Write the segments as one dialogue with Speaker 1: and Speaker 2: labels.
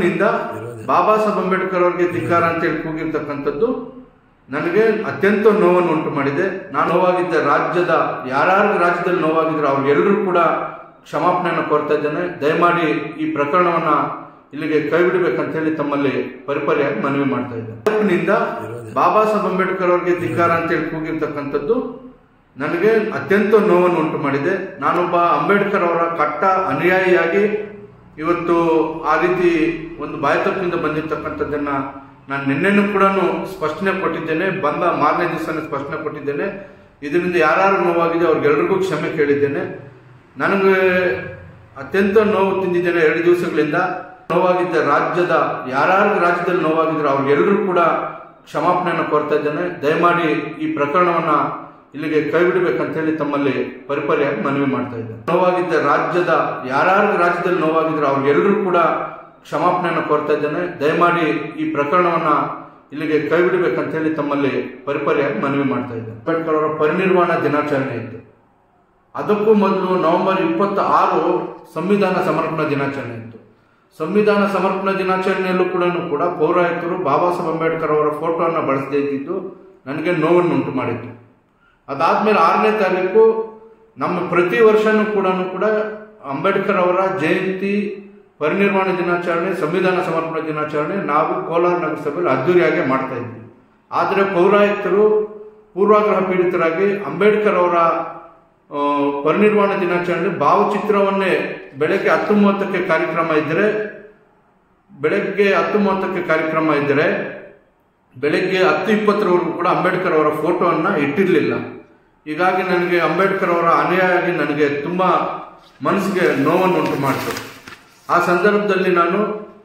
Speaker 1: ತಪ್ಪಿನಿಂದ ಬಾಬಾ ಸಾಹೇಬ್ ಅಂಬೇಡ್ಕರ್ ಅವರಿಗೆ ಧಿಕ್ಕಾರ ಅಂತ ಹೇಳಿ ಕೂಗಿರ್ತಕ್ಕಂಥದ್ದು ನನಗೆ ಅತ್ಯಂತ ನೋವನ್ನು ಉಂಟು ಮಾಡಿದೆ ನಾನು ನೋವಾಗಿದ್ದ ರಾಜ್ಯದ ಯಾರ್ಯಾರು ರಾಜ್ಯದಲ್ಲಿ ನೋವಾಗಿದ್ರು ಅವ್ರಿಗೆಲ್ಲರೂ ಕೂಡ ಕ್ಷಮಾಪಣೆಯನ್ನು ಕೋರ್ತಾ ಇದ್ದೇನೆ ದಯಮಾಡಿ ಈ ಪ್ರಕರಣವನ್ನ ಇಲ್ಲಿಗೆ ಕೈ ಬಿಡಬೇಕಂತ ಹೇಳಿ ತಮ್ಮಲ್ಲಿ ಪರಿಪರಿಯಾಗಿ ಮನವಿ ಮಾಡ್ತಾ ಇದ್ದೇನೆ ತಪ್ಪಿನಿಂದ ಬಾಬಾ ಸಾಹೇಬ್ ಅಂಬೇಡ್ಕರ್ ಅವರಿಗೆ ಧಿಕ್ಕಾರ ಅಂತ ಹೇಳಿ ಕೂಗಿರ್ತಕ್ಕಂಥದ್ದು ನನಗೆ ಅತ್ಯಂತ ನೋವನ್ನು ಉಂಟು ಮಾಡಿದೆ ನಾನೊಬ್ಬ ಅಂಬೇಡ್ಕರ್ ಅವರ ಕಟ್ಟ ಅನುಯಾಯಿಯಾಗಿ ಇವತ್ತು ಆ ರೀತಿ ಒಂದು ಬಾಯತಪ್ಪಿಂದ ಬಂದಿರತಕ್ಕಂಥದ್ದನ್ನ ನಾನು ನಿನ್ನೆನೂ ಕೂಡ ಸ್ಪಷ್ಟನೆ ಕೊಟ್ಟಿದ್ದೇನೆ ಬಂದ ಮಾರನೇ ದಿವಸನೇ ಸ್ಪಷ್ಟನೆ ಕೊಟ್ಟಿದ್ದೇನೆ ಇದರಿಂದ ಯಾರು ನೋವಾಗಿದೆ ಅವ್ರಿಗೆಲ್ರಿಗೂ ಕ್ಷಮೆ ಕೇಳಿದ್ದೇನೆ ನನಗೆ ಅತ್ಯಂತ ನೋವು ತಿಂದಿದ್ದೇನೆ ಎರಡು ದಿವಸಗಳಿಂದ ನೋವಾಗಿದ್ದ ರಾಜ್ಯದ ಯಾರ್ಯಾರು ರಾಜ್ಯದಲ್ಲಿ ನೋವಾಗಿದ್ರು ಅವ್ರಿಗೆಲ್ಲರೂ ಕೂಡ ಕ್ಷಮಾಪಣೆಯನ್ನು ಕೋರ್ತಾ ಇದ್ದೇನೆ ದಯಮಾಡಿ ಈ ಪ್ರಕರಣವನ್ನ ಇಲ್ಲಿಗೆ ಕೈ ಬಿಡಬೇಕಂತ ಹೇಳಿ ತಮ್ಮಲ್ಲಿ ಪರಿಪರಿಯಾಗಿ ಮನವಿ ಮಾಡ್ತಾ ಇದ್ದೇನೆ ನೋವಾಗಿದ್ದ ರಾಜ್ಯದ ಯಾರ್ಯಾರು ರಾಜ್ಯದಲ್ಲಿ ನೋವಾಗಿದ್ರು ಅವ್ರಿಗೆಲ್ಲರೂ ಕೂಡ ಕ್ಷಮಾಪಣೆಯನ್ನು ಕೋರ್ತಾ ಇದ್ದೇನೆ ದಯಮಾಡಿ ಈ ಪ್ರಕರಣವನ್ನ ಇಲ್ಲಿಗೆ ಕೈ ಬಿಡಬೇಕಂತ ಹೇಳಿ ತಮ್ಮಲ್ಲಿ ಪರಿಪರಿಯಾಗಿ ಮನವಿ ಮಾಡ್ತಾ ಇದ್ದೇನೆ ಅಂಬೇಡ್ಕರ್ ಅವರ ಪರಿನಿರ್ವಾಣ ದಿನಾಚರಣೆ ಇತ್ತು ಅದಕ್ಕೂ ಮೊದಲು ನವೆಂಬರ್ ಇಪ್ಪತ್ತ ಆರು ಸಂವಿಧಾನ ಸಮರ್ಪಣಾ ದಿನಾಚರಣೆ ಇತ್ತು ಸಂವಿಧಾನ ಸಮರ್ಪಣಾ ದಿನಾಚರಣೆಯಲ್ಲೂ ಕೂಡ ಕೂಡ ಪೌರಾಯುಕ್ತರು ಬಾಬಾ ಸಾಹೇಬ್ ಅಂಬೇಡ್ಕರ್ ಅವರ ಫೋಟೋವನ್ನು ಬಳಸದೇ ಇದ್ದಿದ್ದು ನನಗೆ ನೋವನ್ನು ಉಂಟು ಮಾಡಿತ್ತು ಅದಾದ್ಮೇಲೆ ಆರನೇ ತಾರೀಕು ನಮ್ಮ ಪ್ರತಿ ವರ್ಷನೂ ಕೂಡ ಕೂಡ ಅಂಬೇಡ್ಕರ್ ಅವರ ಜಯಂತಿ ಪರಿನಿರ್ವಾಣ ದಿನಾಚರಣೆ ಸಂವಿಧಾನ ಸಮರ್ಪಣಾ ದಿನಾಚರಣೆ ನಾವು ಕೋಲಾರ ನಗರಸಭೆಯಲ್ಲಿ ಅದ್ದೂರಿಯಾಗಿ ಮಾಡ್ತಾ ಇದ್ವಿ ಆದರೆ ಪೌರಾಯುಕ್ತರು ಪೂರ್ವಾಗ್ರಹ ಪೀಡಿತರಾಗಿ ಅಂಬೇಡ್ಕರ್ ಅವರ ಆ, ಪರಿನಿರ್ವಾಣ ದಿನಾಚರಣೆ ಭಾವಚಿತ್ರವನ್ನೇ ಬೆಳಗ್ಗೆ ಹತ್ತು ಮೂವತ್ತಕ್ಕೆ ಕಾರ್ಯಕ್ರಮ ಇದ್ದರೆ ಬೆಳಗ್ಗೆ ಹತ್ತು ಮೂವತ್ತಕ್ಕೆ ಕಾರ್ಯಕ್ರಮ ಇದ್ದರೆ ಬೆಳಗ್ಗೆ ಹತ್ತು ಇಪ್ಪತ್ತರವರೆಗೂ ಕೂಡ ಅಂಬೇಡ್ಕರ್ ಅವರ ಫೋಟೋವನ್ನು ಇಟ್ಟಿರಲಿಲ್ಲ ಹೀಗಾಗಿ ನನಗೆ ಅಂಬೇಡ್ಕರ್ ಅವರ ಅನುಯಾಯಿ ನನಗೆ ತುಂಬ ಮನಸ್ಸಿಗೆ ನೋವನ್ನು ಉಂಟು ಮಾಡಿತು ಆ ಸಂದರ್ಭದಲ್ಲಿ ನಾನು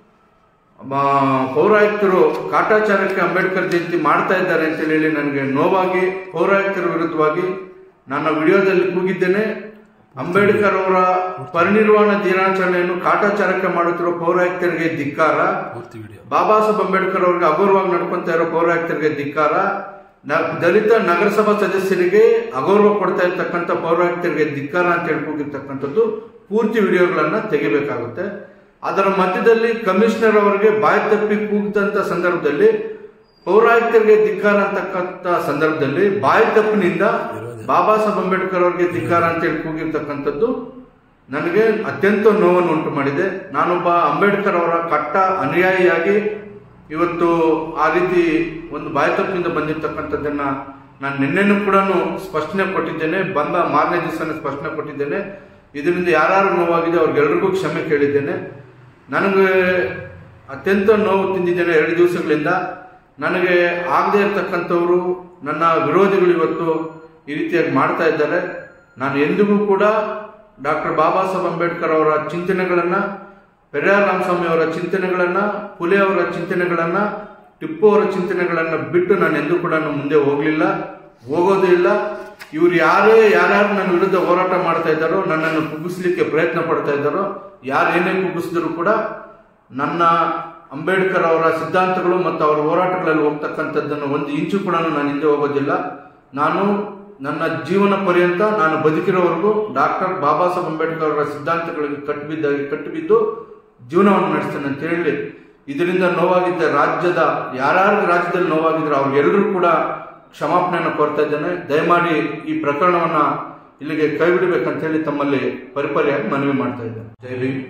Speaker 1: ಆ, ಪೌರಾಯುಕ್ತರು ಕಾಟಾಚಾರಕ್ಕೆ ಅಂಬೇಡ್ಕರ್ ಜಯಂತಿ ಮಾಡ್ತಾ ಇದ್ದಾರೆ ಅಂತ ಹೇಳಿ ನನಗೆ ನೋವಾಗಿ ಪೌರಾಯುಕ್ತರ ವಿರುದ್ಧವಾಗಿ ನನ್ನ ವಿಡಿಯೋದಲ್ಲಿ ಕೂಗಿದ್ದೇನೆ ಅಂಬೇಡ್ಕರ್ ಅವರ ಪರಿನಿರ್ವಾಣ ದಿನಾಚರಣೆಯನ್ನು ಕಾಟಾಚಾರಕ್ಕೆ ಮಾಡುತ್ತಿರುವ ಪೌರಾಯುಕ್ತರಿಗೆ ಧಿಕ್ಕಾರ ಬಾಬಾ ಸಾಹೇಬ್ ಅಂಬೇಡ್ಕರ್ ಅವರಿಗೆ ಅಗೌರವವಾಗಿ ನಡ್ಕೊಂತ ಇರೋ ಪೌರಾಯುಕ್ತರಿಗೆ ಧಿಕ್ಕಾರ ನ- ದಲಿತ ನಗರಸಭಾ ಸದಸ್ಯರಿಗೆ ಅಗೌರವ ಕೊಡ್ತಾ ಇರ್ತಕ್ಕಂಥ ಪೌರಾಯುಕ್ತರಿಗೆ ಧಿಕ್ಕಾರ ಅಂತ ಹೇಳಿ ಕೂಗಿರ್ತಕ್ಕಂಥದ್ದು ಪೂರ್ತಿ ವಿಡಿಯೋಗಳನ್ನ ತೆಗಿಬೇಕಾಗುತ್ತೆ ಅದರ ಮಧ್ಯದಲ್ಲಿ ಕಮಿಷನರ್ ಅವರಿಗೆ ಬಾಯಿ ತಪ್ಪಿ ಕೂಗಿದಂತ ಸಂದರ್ಭದಲ್ಲಿ ಪೌರಾಯುಕ್ತರಿಗೆ ಧಿಕ್ಕಾರ ಅಂತಕ್ಕಂಥ ಸಂದರ್ಭದಲ್ಲಿ ಬಾಯಿ ತಪ್ಪಿನಿಂದ ಬಾಬಾ ಸಾಹೇಬ್ ಅಂಬೇಡ್ಕರ್ ಅವರಿಗೆ ಧಿಕ್ಕಾರ ಅಂತ ಹೇಳಿ ಕೂಗಿರ್ತಕ್ಕಂಥದ್ದು ನನಗೆ ಅತ್ಯಂತ ನೋವನ್ನು ಉಂಟು ಮಾಡಿದೆ ನಾನೊಬ್ಬ ಅಂಬೇಡ್ಕರ್ ಅವರ ಕಟ್ಟ ಅನುಯಾಯಿಯಾಗಿ ಇವತ್ತು ಆ ರೀತಿ ಒಂದು ಬಾಯತಪ್ಪಿಂದ ಬಂದಿರತಕ್ಕಂಥದ್ದನ್ನ ನಾನು ನಿನ್ನೆನೂ ಕೂಡ ಸ್ಪಷ್ಟನೆ ಕೊಟ್ಟಿದ್ದೇನೆ ಬಂದ ಮಾರನೇ ದಿವಸನೇ ಸ್ಪಷ್ಟನೆ ಕೊಟ್ಟಿದ್ದೇನೆ ಇದರಿಂದ ಯಾರು ನೋವಾಗಿದೆ ಅವ್ರಿಗೆಲ್ರಿಗೂ ಕ್ಷಮೆ ಕೇಳಿದ್ದೇನೆ ನನಗೆ ಅತ್ಯಂತ ನೋವು ತಿಂದಿದ್ದೇನೆ ಎರಡು ದಿವಸಗಳಿಂದ ನನಗೆ ಆಗದೇ ಇರತಕ್ಕಂಥವ್ರು ನನ್ನ ವಿರೋಧಿಗಳು ಇವತ್ತು ಈ ರೀತಿಯಾಗಿ ಮಾಡ್ತಾ ಇದ್ದಾರೆ ನಾನು ಎಂದಿಗೂ ಕೂಡ ಡಾಕ್ಟರ್ ಬಾಬಾ ಸಾಹೇಬ್ ಅಂಬೇಡ್ಕರ್ ಅವರ ಚಿಂತನೆಗಳನ್ನ ಪೆರಿಯಾರ್ ರಾಮಸ್ವಾಮಿ ಅವರ ಚಿಂತನೆಗಳನ್ನ ಪುಲೆ ಅವರ ಚಿಂತನೆಗಳನ್ನ ಟಿಪ್ಪು ಅವರ ಚಿಂತನೆಗಳನ್ನ ಬಿಟ್ಟು ನಾನು ಎಂದೂ ಕೂಡ ಮುಂದೆ ಹೋಗಲಿಲ್ಲ ಹೋಗೋದು ಇಲ್ಲ ಇವ್ರು ಯಾರೇ ಯಾರ್ಯಾರು ನನ್ನ ವಿರುದ್ಧ ಹೋರಾಟ ಮಾಡ್ತಾ ಇದ್ದಾರೋ ನನ್ನನ್ನು ಕುಗ್ಗಿಸ್ಲಿಕ್ಕೆ ಪ್ರಯತ್ನ ಪಡ್ತಾ ಇದ್ದಾರೋ ಯಾರು ಏನೇ ಕುಗ್ಗಿಸಿದ್ರು ಕೂಡ ನನ್ನ ಅಂಬೇಡ್ಕರ್ ಅವರ ಸಿದ್ಧಾಂತಗಳು ಮತ್ತು ಅವರ ಹೋರಾಟಗಳಲ್ಲಿ ಹೋಗ್ತಕ್ಕಂಥದ್ದನ್ನು ಒಂದು ಇಂಚು ಕೂಡ ನಾನು ಹಿಂದೆ ಹೋಗೋದಿಲ್ಲ ನಾನು ನನ್ನ ಜೀವನ ಪರ್ಯಂತ ನಾನು ಬದುಕಿರೋವರೆಗೂ ಡಾಕ್ಟರ್ ಬಾಬಾ ಸಾಹೇಬ್ ಅಂಬೇಡ್ಕರ್ ಅವರ ಸಿದ್ಧಾಂತಗಳಿಗೆ ಕಟ್ಟಿಬಿದ್ದಾಗಿ ಕಟ್ಟಿಬಿದ್ದು ಜೀವನವನ್ನು ನಡೆಸ್ತೇನೆ ಅಂತ ಹೇಳಿ ಇದರಿಂದ ನೋವಾಗಿದ್ದ ರಾಜ್ಯದ ಯಾರ್ಯಾರು ರಾಜ್ಯದಲ್ಲಿ ನೋವಾಗಿದ್ರು ಅವ್ರಿಗೆಲ್ಲರೂ ಕೂಡ ಕ್ಷಮಾಪಣೆಯನ್ನು ಕೋರ್ತಾ ಇದ್ದೇನೆ ದಯಮಾಡಿ ಈ ಪ್ರಕರಣವನ್ನ ಇಲ್ಲಿಗೆ ಕೈ ಬಿಡಬೇಕಂತ ಹೇಳಿ ತಮ್ಮಲ್ಲಿ ಪರಿಪರಿಯಾಗಿ ಮನವಿ ಮಾಡ್ತಾ ಇದ್ದೇನೆ ಜೈ ಭೀಮ್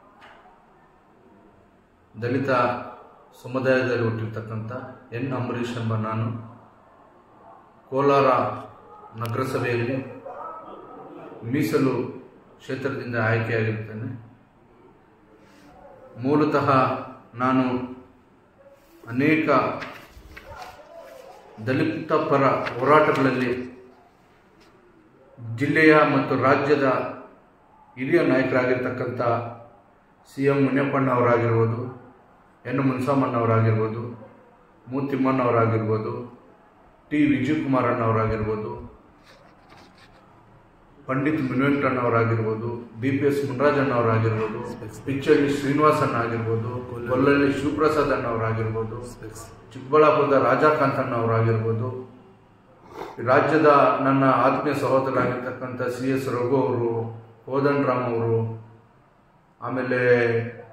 Speaker 1: ದಲಿತ ಸಮುದಾಯದಲ್ಲಿ ಹುಟ್ಟಿರ್ತಕ್ಕಂಥ ಎನ್ ಅಂಬರೀಷ್ ಎಂಬ ನಾನು ಕೋಲಾರ ನಗರಸಭೆಯಲ್ಲಿ ಮೀಸಲು ಕ್ಷೇತ್ರದಿಂದ ಆಯ್ಕೆಯಾಗಿರ್ತೇನೆ ಮೂಲತಃ ನಾನು ಅನೇಕ ದಲಿತ ಪರ ಹೋರಾಟಗಳಲ್ಲಿ ಜಿಲ್ಲೆಯ ಮತ್ತು ರಾಜ್ಯದ ಹಿರಿಯ ನಾಯಕರಾಗಿರ್ತಕ್ಕಂಥ ಸಿ ಎಂ ಮುನಿಯಪ್ಪಣ್ಣ ಅವರಾಗಿರ್ಬೋದು ಎನ್ ಮುನ್ಸಾಮಣ್ಣವರಾಗಿರ್ಬೋದು ಮೂತಿಮ್ಮಣ್ಣವರಾಗಿರ್ಬೋದು ಟಿ ವಿಜಯಕುಮಾರಣ್ಣ ಅವರಾಗಿರ್ಬೋದು ಪಂಡಿತ್ ಮುನಿವೆಂಕಣ್ಣವರಾಗಿರ್ಬೋದು ಬಿ ಪಿ ಎಸ್ ಮುನರಾಜಣ್ಣ ಅವರಾಗಿರ್ಬೋದು ಪಿಚ್ಚಳ್ಳಿ ಶ್ರೀನಿವಾಸಣ್ಣ ಆಗಿರ್ಬೋದು ಕೊಲ್ಲಳ್ಳಿ ಶಿವಪ್ರಸಾದ್ ಅಣ್ಣ ಅವರಾಗಿರ್ಬೋದು ಚಿಕ್ಕಬಳ್ಳಾಪುರದ ರಾಜಾಕಾಂತಣ್ಣ ಅವರಾಗಿರ್ಬೋದು ರಾಜ್ಯದ ನನ್ನ ಆತ್ಮೀಯ ಸಹೋದರರಾಗಿರ್ತಕ್ಕಂಥ ಸಿ ಎಸ್ ರಘು ಅವರು ಕೋದಂಡರಾಮ್ ಅವರು ಆಮೇಲೆ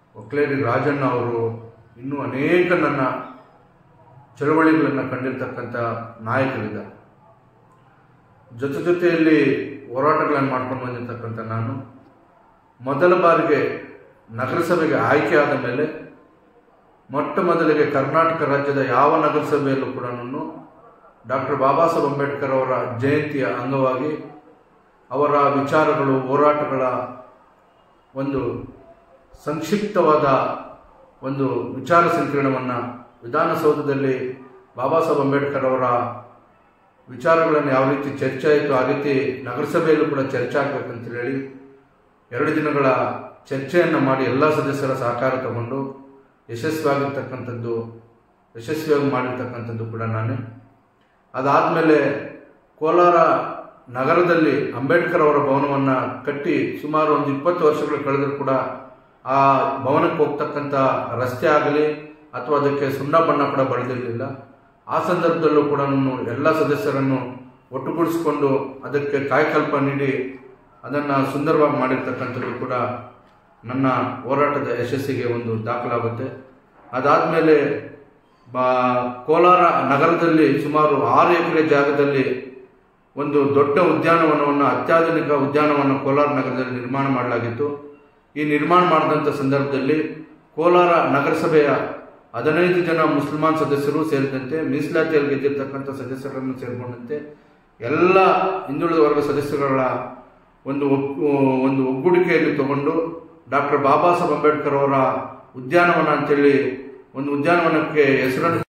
Speaker 1: ಒಕ್ಲೇರಿ ರಾಜಣ್ಣ ಅವರು ಇನ್ನೂ ಅನೇಕ ನನ್ನ ಚಳವಳಿಗಳನ್ನು ಕಂಡಿರ್ತಕ್ಕಂಥ ನಾಯಕರಿದ್ದಾರೆ ಜೊತೆ ಜೊತೆಯಲ್ಲಿ ಹೋರಾಟಗಳನ್ನು ಮಾಡ್ಕೊಂಡು ಬಂದಿರತಕ್ಕಂಥ ನಾನು ಮೊದಲ ಬಾರಿಗೆ ನಗರಸಭೆಗೆ ಆಯ್ಕೆಯಾದ ಮೇಲೆ ಮೊಟ್ಟ ಮೊದಲಿಗೆ ಕರ್ನಾಟಕ ರಾಜ್ಯದ ಯಾವ ನಗರಸಭೆಯಲ್ಲೂ ಕೂಡ ನಾನು ಡಾಕ್ಟರ್ ಬಾಬಾ ಸಾಹೇಬ್ ಅಂಬೇಡ್ಕರ್ ಅವರ ಜಯಂತಿಯ ಅಂಗವಾಗಿ ಅವರ ವಿಚಾರಗಳು ಹೋರಾಟಗಳ ಒಂದು ಸಂಕ್ಷಿಪ್ತವಾದ ಒಂದು ವಿಚಾರ ಸಂಕಿರಣವನ್ನು ವಿಧಾನಸೌಧದಲ್ಲಿ ಬಾಬಾ ಸಾಹೇಬ್ ಅಂಬೇಡ್ಕರ್ ಅವರ ವಿಚಾರಗಳನ್ನು ಯಾವ ರೀತಿ ಚರ್ಚೆ ಆಯಿತು ಆ ರೀತಿ ನಗರಸಭೆಯಲ್ಲೂ ಕೂಡ ಚರ್ಚೆ ಆಗಬೇಕಂತ ಹೇಳಿ ಎರಡು ದಿನಗಳ ಚರ್ಚೆಯನ್ನು ಮಾಡಿ ಎಲ್ಲ ಸದಸ್ಯರ ಸಹಕಾರ ತಗೊಂಡು ಯಶಸ್ವಿಯಾಗಿರ್ತಕ್ಕಂಥದ್ದು ಯಶಸ್ವಿಯಾಗಿ ಮಾಡಿರ್ತಕ್ಕಂಥದ್ದು ಕೂಡ ನಾನೇ ಅದಾದಮೇಲೆ ಕೋಲಾರ ನಗರದಲ್ಲಿ ಅಂಬೇಡ್ಕರ್ ಅವರ ಭವನವನ್ನು ಕಟ್ಟಿ ಸುಮಾರು ಒಂದು ಇಪ್ಪತ್ತು ವರ್ಷಗಳು ಕಳೆದರೂ ಕೂಡ ಆ ಭವನಕ್ಕೆ ಹೋಗ್ತಕ್ಕಂಥ ರಸ್ತೆ ಆಗಲಿ ಅಥವಾ ಅದಕ್ಕೆ ಸುಣ್ಣ ಬಣ್ಣ ಕೂಡ ಬಳಿದಿರಲಿಲ್ಲ ಆ ಸಂದರ್ಭದಲ್ಲೂ ಕೂಡ ನಾನು ಎಲ್ಲ ಸದಸ್ಯರನ್ನು ಒಟ್ಟುಗೂಡಿಸಿಕೊಂಡು ಅದಕ್ಕೆ ಕಾಯಕಲ್ಪ ನೀಡಿ ಅದನ್ನು ಸುಂದರವಾಗಿ ಮಾಡಿರ್ತಕ್ಕಂಥದ್ದು ಕೂಡ ನನ್ನ ಹೋರಾಟದ ಯಶಸ್ಸಿಗೆ ಒಂದು ದಾಖಲಾಗುತ್ತೆ ಅದಾದಮೇಲೆ ಬಾ ಕೋಲಾರ ನಗರದಲ್ಲಿ ಸುಮಾರು ಆರು ಎಕರೆ ಜಾಗದಲ್ಲಿ ಒಂದು ದೊಡ್ಡ ಉದ್ಯಾನವನವನ್ನು ಅತ್ಯಾಧುನಿಕ ಉದ್ಯಾನವನ ಕೋಲಾರ ನಗರದಲ್ಲಿ ನಿರ್ಮಾಣ ಮಾಡಲಾಗಿತ್ತು ಈ ನಿರ್ಮಾಣ ಮಾಡಿದಂಥ ಸಂದರ್ಭದಲ್ಲಿ ಕೋಲಾರ ನಗರಸಭೆಯ ಹದಿನೈದು ಜನ ಮುಸಲ್ಮಾನ್ ಸದಸ್ಯರು ಸೇರಿದಂತೆ ಮೀಸಲಾತಿಯಲ್ಲಿ ಗೆದ್ದಿರ್ತಕ್ಕಂಥ ಸದಸ್ಯರನ್ನು ಸೇರಿಕೊಂಡಂತೆ ಎಲ್ಲ ಹಿಂದುಳಿದ ವರ್ಗ ಸದಸ್ಯರುಗಳ ಒಂದು ಒಗ್ಗು- ಒಂದು ಒಗ್ಗೂಡಿಕೆಯಲ್ಲಿ ತಗೊಂಡು ಡಾಕ್ಟರ್ ಬಾಬಾ ಸಾಹೇಬ್ ಅಂಬೇಡ್ಕರ್ ಅವರ ಉದ್ಯಾನವನ ಅಂತೇಳಿ ಒಂದು ಉದ್ಯಾನವನಕ್ಕೆ ಹೆಸರನ್ನು